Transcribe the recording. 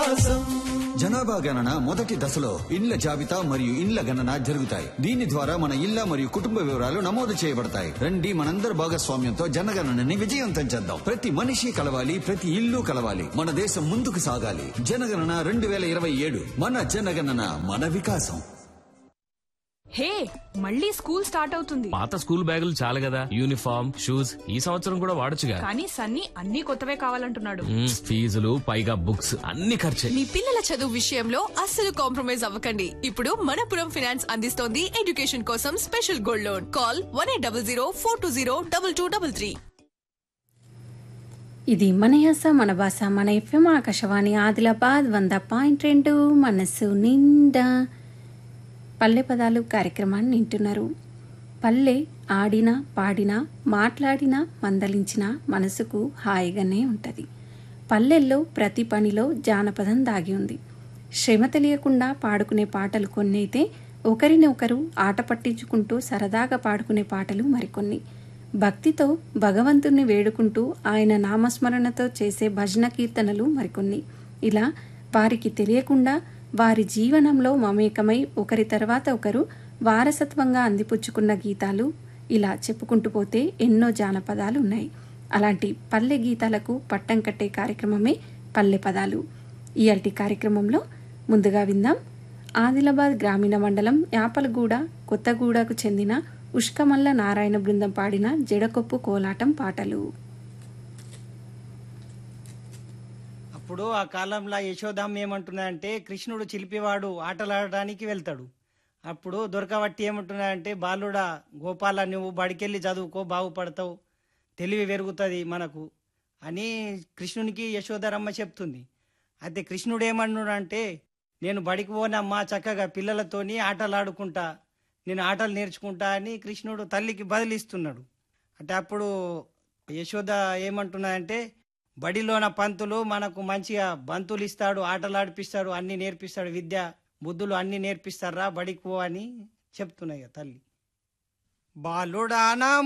వికాసం జనాభా గణన మొదటి దశలో ఇండ్ల జాబితా మరియు ఇండ్ల గణన జరుగుతాయి దీని ద్వారా మన ఇళ్ల మరియు కుటుంబ వివరాలు నమోదు చేయబడతాయి రండి మనందరి భాగస్వామ్యంతో జనగణనని విజయవంతం చేద్దాం ప్రతి మనిషి కలవాలి ప్రతి ఇల్లు కలవాలి మన దేశం ముందుకు సాగాలి జనగణన రెండు వేల ఇరవై ఏడు మన జనగణన మన వికాసం హే మళ్ళీ స్కూల్ స్టార్ట్ అవుతుంది పాత స్కూల్ బ్యాగులు చాలు కదా యూనిఫామ్ షూస్ ఈ సంవత్సరం కూడా వాడొచ్చుగా కానీ సన్నీ అన్ని కొత్తవే కావాలంటున్నాడు మ్మ్, ఫీజులు పైగా బుక్స్ అన్ని ఖర్చే మీ పిల్లల చదువు విషయంలో అస్సలు కాంప్రమైజ్ అవ్వకండి ఇప్పుడు మనపురం ఫైనాన్స్ అందిస్తోంది ఎడ్యుకేషన్ కోసం special gold loan call one eight double zero four two zero double two double three ఇది మన యాస మన భాష మన ఎఫ్ఎం ఆకాశవాణి ఆదిలాబాద్ వంద పాయింట్ రెండు మనసు నిండా పల్లె పదాలు కార్యక్రమాన్ని వింటున్నారు పల్లె ఆడినా పాడినా మాట్లాడినా మందలించినా మనసుకు హాయిగానే ఉంటుంది పల్లెల్లో ప్రతి పనిలో జానపదం దాగి ఉంది శ్రమ తెలియకుండా పాడుకునే పాటలు కొన్ని అయితే ఒకరిని ఒకరు ఆట పట్టించుకుంటూ సరదాగా పాడుకునే పాటలు మరికొన్ని భక్తితో భగవంతుణ్ణి వేడుకుంటూ ఆయన నామస్మరణతో చేసే భజన కీర్తనలు మరికొన్ని ఇలా వారికి తెలియకుండా వారి జీవనంలో మమేకమై ఒకరి తర్వాత ఒకరు వారసత్వంగా అందిపుచ్చుకున్న గీతాలు ఇలా చెప్పుకుంటూ పోతే ఎన్నో జానపదాలు ఉన్నాయి అలాంటి పల్లె గీతాలకు పట్టం కట్టే కార్యక్రమమే పల్లె పదాలు ఇయాల్టి కార్యక్రమంలో ముందుగా విందాం ఆదిలాబాద్ గ్రామీణ మండలం యాపలగూడ కొత్తగూడకు చెందిన ఉష్కమల్ల నారాయణ బృందం పాడిన జడకొప్పు కోలాటం పాటలు అప్పుడు ఆ కాలంలో యశోదామ్మ ఏమంటున్నాడంటే కృష్ణుడు చిలిపివాడు ఆటలాడడానికి వెళ్తాడు అప్పుడు దొరకబట్టి ఏమంటున్నాడంటే బాలుడా గోపాల నువ్వు బడికెళ్ళి చదువుకో బాగుపడతావు తెలివి పెరుగుతుంది మనకు అని కృష్ణునికి యశోదరమ్మ చెప్తుంది అయితే కృష్ణుడు ఏమన్నాడంటే నేను బడికి పోనమ్మా చక్కగా పిల్లలతోని ఆటలాడుకుంటా నేను ఆటలు నేర్చుకుంటా అని కృష్ణుడు తల్లికి బదిలిస్తున్నాడు అంటే అప్పుడు యశోద ఏమంటున్నాడంటే బడిలోన పంతులు మనకు మంచిగా బంతులు ఇస్తాడు ఆటలు ఆడిపిస్తాడు అన్ని నేర్పిస్తాడు విద్య బుద్ధులు అన్ని నేర్పిస్తారా బడికి పో అని చెప్తున్నాయి ఇక తల్లి బాలుడానా